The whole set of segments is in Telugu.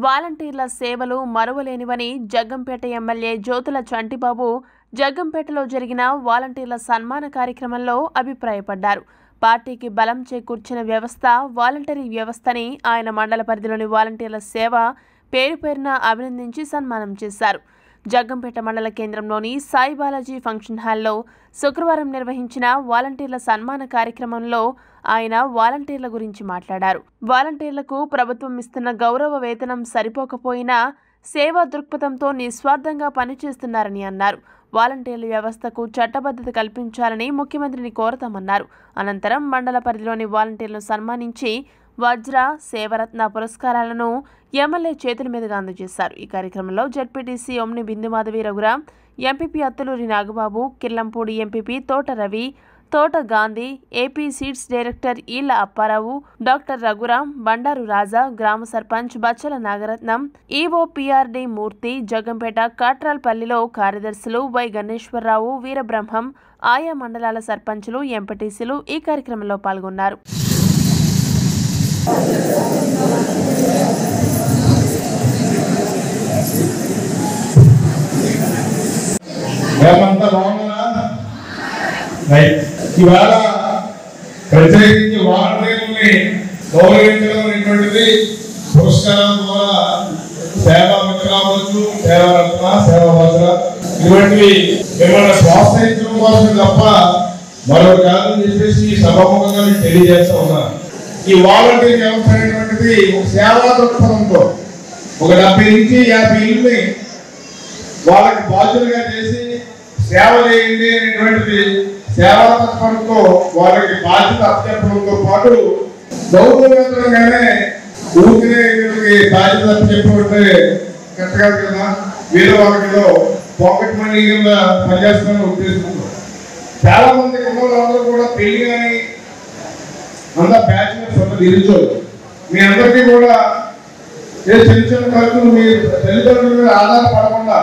వాలంటీర్ల సేవలు మరువలేనివని జగ్గంపేట ఎమ్మెల్యే జ్యోతుల చంటిబాబు జగ్గంపేటలో జరిగిన వాలంటీర్ల సన్మాన కార్యక్రమంలో అభిప్రాయపడ్డారు పార్టీకి బలం చేకూర్చిన వ్యవస్థ వాలంటరీ వ్యవస్థని ఆయన మండల పరిధిలోని వాలంటీర్ల సేవ పేరు పేరున అభినందించి సన్మానం చేశారు జగ్గంపేట మండల కేంద్రంలోని సాయి బాలాజీ ఫంక్షన్ హాల్లో శుక్రవారం నిర్వహించిన వాలంటీర్ల సన్మాన కార్యక్రమంలో ఆయన వాలంటీర్ల గురించి మాట్లాడారు వాలంటీర్లకు ప్రభుత్వం ఇస్తున్న గౌరవ వేతనం సరిపోకపోయినా సేవా దృక్పథంతో నిస్వార్థంగా పనిచేస్తున్నారని అన్నారు వాలంటీర్ల వ్యవస్థకు చట్టబద్ధత కల్పించాలని ముఖ్యమంత్రిని కోరతామన్నారు అనంతరం మండల పరిధిలోని వాలంటీర్లను సన్మానించి వజ్ర సేవరత్న పురస్కారాలను ఎమ్మెల్యే చేతుల మీదుగా అందజేశారు ఈ కార్యక్రమంలో ZPTC Omni Bindumadhavi Raghuram MPP Atthuluri Nagababu Kirlampudi MPP Thota Ravi Thota Gandhi AP seeds director Eella Apparao doctor Raghuram Bandaru Raja గ్రామ సర్పంచ్ బచ్చల నాగరత్నం ఈవో పిఆర్డి మూర్తి జగ్గంపేట కాట్రాల్పల్లిలో కార్యదర్శులు వై గణేశ్వరరావు వీరబ్రహ్మం ఆయా మండలాల సర్పంచులు ఎంపటీసీలు ఈ కార్యక్రమంలో పాల్గొన్నారు మేమంతా బాగున్నారా రైట్ ఇవాళ ప్రత్యేకించి వాలంటీర్లని గౌరవించడం అనేటువంటిది పురస్కారం ద్వారా సేవా మిత్ర అవ్వచ్చు సేవా రత్న సేవా వజ్ర ఇటువంటివి మిమ్మల్ని ప్రోత్సహించడం కోసం తప్ప మరొక కాదని చెప్పేసి ఈ సభాముఖంగా మీకు తెలియజేస్తా ఉన్నాను ఈ వాలంటీర్ వ్యవస్థ అనేటువంటిది ఒక సేవా దృక్పథంతో ఒక డెబ్బై నుంచి యాభై ఇల్లుని వాళ్ళకి బాధ్యులుగా చేసి సేవ చేయండి అనేటువంటిది సేవా తత్పరంతో వాళ్ళకి బాధ్యత అప్పచెప్పడంతో పాటు గౌరవవేతనంగానే ఊరికే వీళ్ళకి బాధ్యత అప్పచెప్పమంటే కరెక్ట్ కాదు కదా వీళ్ళ వాళ్ళకిలో పాకెట్ మనీ కింద పనిచేస్తున్న ఉద్దేశంతో చాలా మంది కుటుంబాలందరూ కూడా పెళ్లి కానీ అంతా బ్యాచులర్స్ అంతా నిరుద్యోగులు మీ అందరికీ కూడా ఏ చిన్న చిన్న ఖర్చులు మీ తల్లిదండ్రుల మీద ఆధారపడకుండా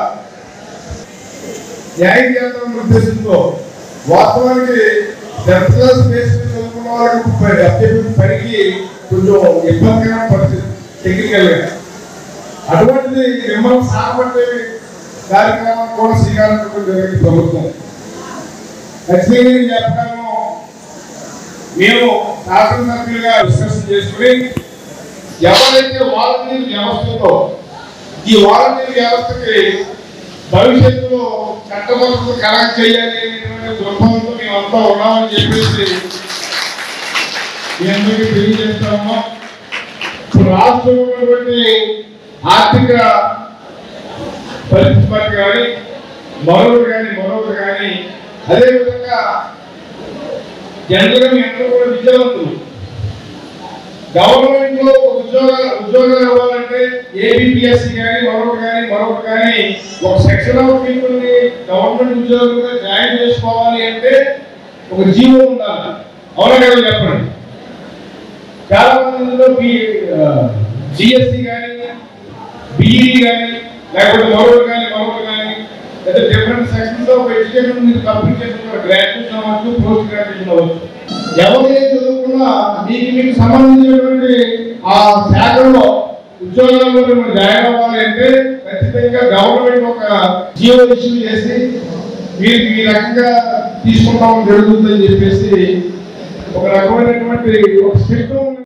న్యాయం చేద్దామన్న ఉద్దేశంతో వాస్తవానికి టెన్త్ క్లాస్ బేస్ మీద చదువుకున్న వాళ్ళకి ప- అప్పచెప్పిన పనికి కొంచెం ఇబ్బందికరమైన పరిస్థితి టెక్నికల్ గా అటువంటిది మిమ్మల్ని సాగబట్టే కార్యక్రమం కూడా శ్రీకారం చుట్టడం జరిగింది ప్రభుత్వం ఖచ్చితంగా నేను చెప్పగలను మేము శాసనసభ్యులుగా డిస్కషన్ చేసుకుని ఎవరైతే వాలంటీర్ వ్యవస్థతో ఈ వాలంటీర్ వ్యవస్థకి భవిష్యత్తులో చట్టబద్ధత కలెక్ట్ చేయాలి అనేటువంటి దృక్పథంతో మేమంతా ఉన్నామని చెప్పేసి మీ అందరికీ తెలియజేస్తాము ఇప్పుడు రాష్ట్రంలో ఉన్నటువంటి ఆర్థిక పరిస్థితి బట్టి కానీ మరొకటి కానీ మరొకటి కానీ అదేవిధంగా జనరల్గా మీ అందరూ కూడా విద్యావంతులు గవర్నమెంట్ లో ఒక ఉద్యోగ ఉద్యోగాలు ఇవ్వాలంటే ఏబిపిఎస్సి కానీ మరొకటి కానీ మరొకటి కానీ ఒక సెక్షన్ ఆఫ్ పీపుల్ ని గవర్నమెంట్ ఉద్యోగులుగా జాయిన్ చేసుకోవాలి అంటే ఒక జీవో ఉండాలి అవునా కదా చెప్పండి చాలా మందిలో జిఎస్సి కానీ బిఈడి కానీ లేకపోతే మరొకటి కానీ మరొకటి కానీ లేదా డిఫరెంట్ సెక్షన్స్ ఆఫ్ ఎడ్యుకేషన్ మీరు కంప్లీట్ చేసుకున్న గ్రాడ్యుయేషన్ అవ్వచ్చు పోస్ట్ గ్రాడ్యుయేషన్ అవ్వచ్చు ఎవరైతే చదువుకున్నా మీకు మీకు సంబంధించినటువంటి ఆ శాఖలో ఉద్యోగాల్లో మిమ్మల్ని జాయిన్ అవ్వాలి అంటే ఖచ్చితంగా గవర్నమెంట్ ఒక జియో ఇష్యూ చేసి మీరు ఈ రకంగా తీసుకుంటాం జరుగుతుందని చెప్పేసి ఒక రకమైనటువంటి ఒక స్ట్రిక్ట్